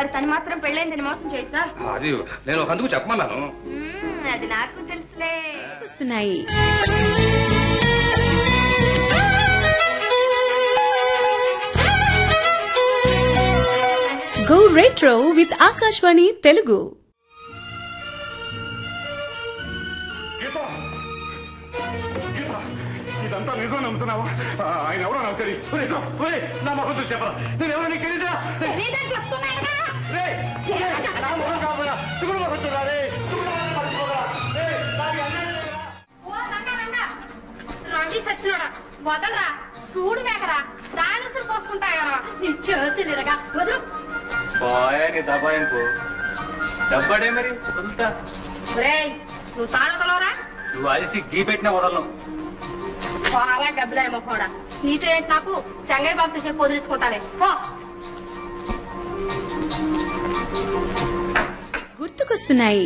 మరి తను మాత్రం పెళ్ళైందని మోసం చేయొచ్చా అది నేను ఒక అందుకు చెప్పమన్నాను మ్మ్, అది నాకు తెలుసులే వస్తున్నాయి go retro with Akashvani Telugu గీత గీత ఇదంతా నిజం నమ్ముతున్నావా ఆ, ఆయన ఎవరో నాకు తెలియదు ఒరేయ్, ఇదిగో, ఒరేయ్, నా మొహం చూసి చెప్పరా నేను ఎవరో నీకు తెలియదా రేయ్, ఒరేయ్, నా మొహం కాకపోయినా శివుడు మొహం చూడాలి శివుడు మొహం మర్చిపోగా. రేయ్, నాకు ఈ అన్యాయం చేయరా? రండి సచ్చినోడా వదలరా చూడు మేకరా దాని ఉసురు పోసుకుంటాయరా నీ చేతులు ఇరగా వదులు పోయాని దబాయింపు డబ్బడే మరి కొంత ఒరేయ్ నువ్వు తాళతలోరా నువ్వు అలిసి గీ పెట్టిన వదలను పోరా గబ్బిలాయమ్మ పోడా నీతో ఏంటి నాకు చెంగయ్య బాబుతో చెప్పి వదిలించుకుంటానే పో గుర్తుకొస్తున్నాయి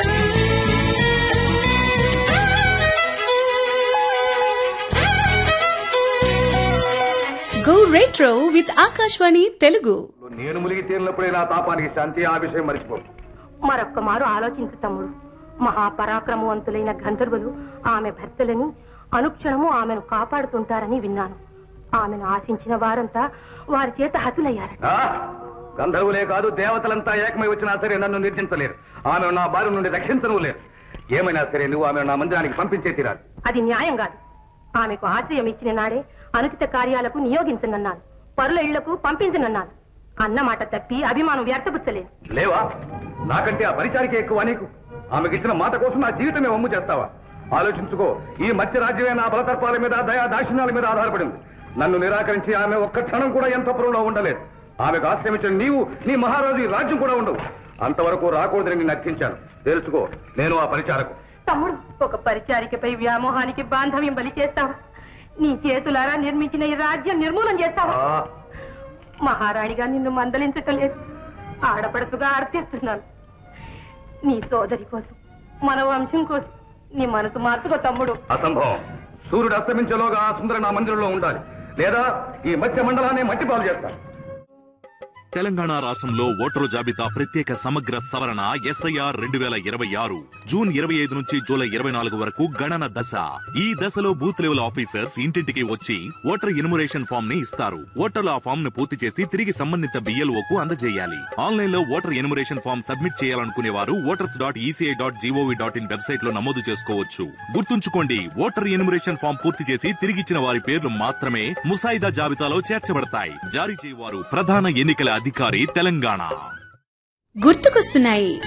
go retro with Akashvani Telugu నేను ములిగి తేలినప్పుడే నా తాపానికి శాంతి ఆ విషయం మర్చిపో మరొక్క మారు ఆలోచించు తమ్ముడు మహాపరాక్రమవంతులైన గంధర్వులు ఆమె భర్తలని అనుక్షణము ఆమెను కాపాడుతుంటారని విన్నాను ఆమెను ఆశించిన వారంతా వారి చేత హతులయ్యారట ఆ, గంధర్వులే కాదు దేవతలంతా ఏకమై వచ్చినా సరే నన్ను నిర్జించలేరు ఆమె నా భార్య నుండి రక్షించను లేరు ఏమైనా సరే నువ్వు ఆమె నా మందిరానికి పంపించే తీరాలి అది న్యాయం కాదు ఆమెకు ఆశ్రయం ఇచ్చిన నాడే అనుచిత కార్యాలకు నియోగించనన్నాను పరుల ఇళ్లకు పంపించనన్నాను అన్న మాట తప్పి అభిమానం వ్యర్థపుచ్చలేదు లేవా నాకంటే ఆ పరిచారికే ఎక్కువ నీకు ఆమెకిచ్చిన మాట కోసం నా జీవితమే వమ్ము చేస్తావా ఆలోచించుకో ఈ మధ్య రాజ్యమే నా బలతర్పాల మీద దయా దాక్షిణ్యాల మీద ఆధారపడింది నన్ను నిరాకరించి ఆమె ఒక్క క్షణం కూడా ఎంతపురంలో ఉండలేదు ఆమెకు ఆశ్రమించిన నీవు నీ మహారాజు ఈ రాజ్యం కూడా ఉండవు అంతవరకు రాకూడదని నేను నక్కించాను తెలుసుకో నేను ఆ పరిచారకు తమ్ముడు ఒక పరిచారికపై వ్యామోహానికి బాంధవ్యం బలి చేస్తావా నీ చేతులారా నిర్మించిన ఈ రాజ్యం నిర్మూలం చేస్తావా ఆ, మహారాణిగా నిన్ను మందలించటం లేదు ఆడపడుతుగా అర్థిస్తున్నాను నీ సోదరి కోసం మన వంశం కోసం నీ మనసు మార్చుకో తమ్ముడు అసంభవం సూర్యుడు అస్తమించేలోగా ఆ సుందర నా మందిరంలో ఉండాలి లేదా ఈ మధ్య మండలాన్ని మట్టి పాలు చేస్తాను తెలంగాణ రాష్ట్రంలో ఓటరు జాబితా ప్రత్యేక సమగ్ర సవరణ ఎస్ఐఆర్ రెండు వేల ఇరవై ఆరు జూన్ ఇరవై ఐదు నుంచి జూలై ఇరవై నాలుగు వరకు గణన దశ ఈ దశలో బూత్ లెవెల్ ఆఫీసర్స్ ఇంటింటికి వచ్చి ఓటర్ ఎన్యుమరేషన్ ఫామ్ ని ఇస్తారు ఓటర్లు ఆ ఫామ్ ను పూర్తి చేసి తిరిగి సంబంధిత బిఎల్ఓ కు అందజేయాలి ఆన్లైన్ లో ఓటర్ ఎన్యుమరేషన్ ఫామ్ సబ్మిట్ చేయాలనుకునే వారు voters dot ECI dot G O V dot in website లో నమోదు చేసుకోవచ్చు గుర్తుంచుకోండి ఓటర్ ఎన్యుమరేషన్ ఫామ్ పూర్తి చేసి తిరిగిచ్చిన వారి పేర్లు మాత్రమే ముసాయిదా జాబితాలో చేర్చబడతాయి జారీ చేయవారు ప్రధాన ఎన్నికల అధికారి తెలంగాణ గుర్తుకొస్తున్నాయి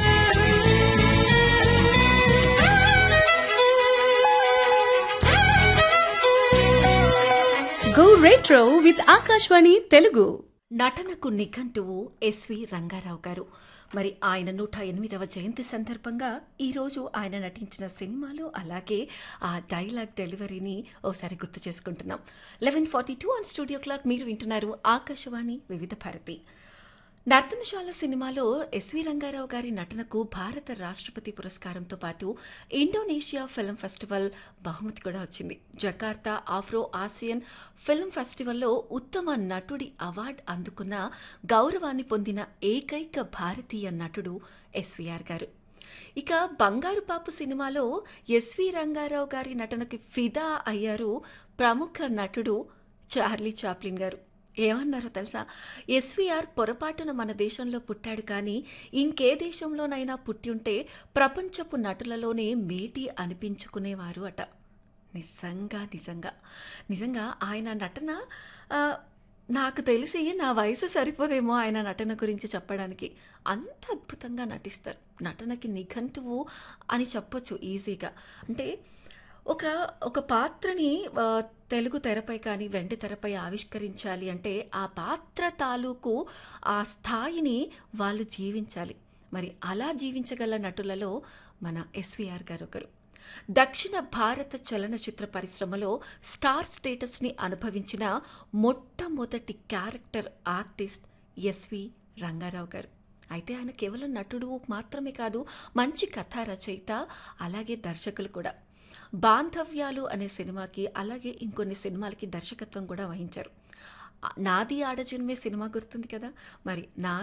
go retro with Akashvani Telugu నటనకు నిఘంటువు ఎస్వి రంగారావు గారు మరి ఆయన నూట ఎనిమిదవ జయంతి సందర్భంగా ఈరోజు ఆయన నటించిన సినిమాలు అలాగే ఆ డైలాగ్ డెలివరీని ఓసారి గుర్తు చేసుకుంటున్నాం eleven forty two on studio clock మీరు వింటున్నారు ఆకాశవాణి వివిధ భారతి నర్తనశాల సినిమాలో ఎస్వి రంగారావు గారి నటనకు భారత రాష్ట్రపతి పురస్కారంతో పాటు ఇండోనేషియా ఫిల్మ్ ఫెస్టివల్ బహుమతి కూడా వచ్చింది జకార్తా ఆఫ్రో ఆసియన్ ఫిల్మ్ ఫెస్టివల్లో ఉత్తమ నటుడి అవార్డు అందుకున్న గౌరవాన్ని పొందిన ఏకైక భారతీయ నటుడు ఎస్వీఆర్ గారు ఇక బంగారు పాపు సినిమాలో ఎస్వి రంగారావు గారి నటనకి ఫిదా అయ్యారు ప్రముఖ నటుడు చార్లీ చాప్లిన్ గారు ఏమన్నారో తెలుసా ఎస్వీఆర్ పొరపాటున మన దేశంలో పుట్టాడు కానీ ఇంకే దేశంలోనైనా పుట్టి ఉంటే ప్రపంచపు నటులలోనే మేటి అనిపించుకునేవారు అట నిజంగా నిజంగా నిజంగా ఆయన నటన ఆ, నాకు తెలిసి నా వయసు సరిపోదేమో ఆయన నటన గురించి చెప్పడానికి అంత అద్భుతంగా నటిస్తారు నటనకి నిఘంటువు అని చెప్పొచ్చు ఈజీగా అంటే ఒక ఒక పాత్రని ఆ, తెలుగు తెరపై కానీ వెండి తెరపై ఆవిష్కరించాలి అంటే ఆ పాత్ర తాలూకు ఆ స్థాయిని వాళ్ళు జీవించాలి మరి అలా జీవించగల నటులలో మన ఎస్వీఆర్ గారు ఒకరు దక్షిణ భారత చలనచిత్ర పరిశ్రమలో స్టార్ స్టేటస్ని అనుభవించిన మొట్టమొదటి క్యారెక్టర్ ఆర్టిస్ట్ ఎస్వి రంగారావు గారు అయితే ఆయన కేవలం నటుడు మాత్రమే కాదు మంచి కథా రచయిత అలాగే దర్శకులు కూడా బాంధవ్యాలు అనే సినిమాకి అలాగే ఇంకొన్ని సినిమాలకి దర్శకత్వం కూడా వహించారు నాది ఆడజన్మే సినిమా గుర్తుంది కదా మరి నా